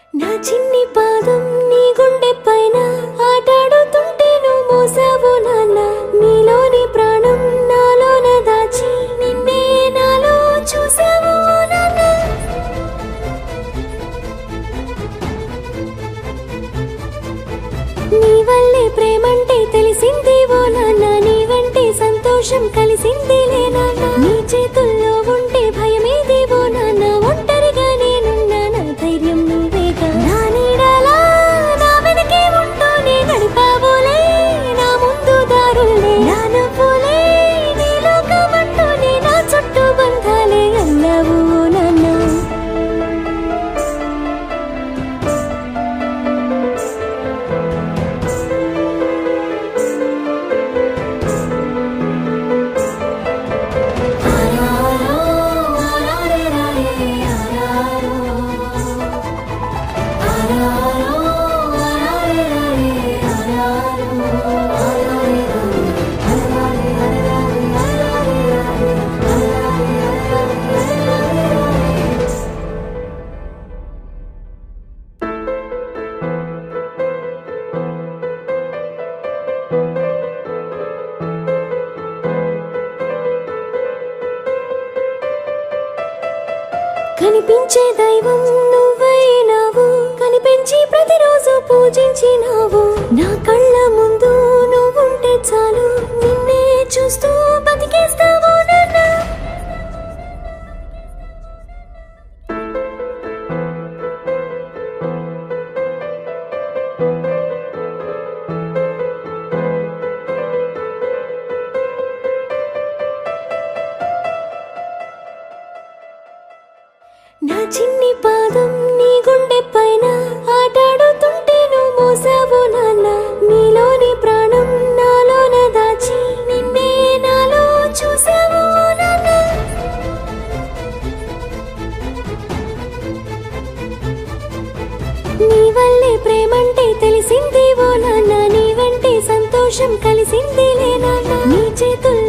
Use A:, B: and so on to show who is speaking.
A: నా చిన్ని పాదం నీ గుండె పైన ఆటాడుతుంటే నువ్వు మోసావు నాన్న నీలోని ప్రాణం నాలోన దాచి నిన్నే నాలో చూసావు నాన్న నీ వల్లే ప్రేమంటే తెలిసింది ఓ నాన్న నీ వంటే సంతోషం కలిసిందిలే నాన్న నీ చేతుల్లో ఉంటే భయమేది ఓ నాన్న ఒంటరిగా నేనున్నా నా ధైర్యం నువ్వేగా నా నీడలా నా వెనకే ఉంటూనే నడిపావులే నా ముందు దారులే నా నవ్వులే నీ లోకమంటూనే నా చుట్టూ బంధాలే అన్నావు ఓ నాన్న కనిపించే దైవం నువ్వైనావు కనిపించి ప్రతిరోజు పూజించినావు నా కళ్ళ ముందు నువ్వుంటే చాలు నిన్నే చూస్తూ బతికేస్తావు నాన్న నా చిన్ని పాదం నీ గుండె పైన ఆటాడుతుంటే నువ్వు మోసావు నాన్న నీలోని ప్రాణం నాలోన దాచి నిన్నే నాలో చూసావు నాన్న నీ వల్లే ప్రేమంటే తెలిసింది ఓ నాన్న నీ వంటే సంతోషం కలిసిందిలే నాన్న నీ చేతుల్లో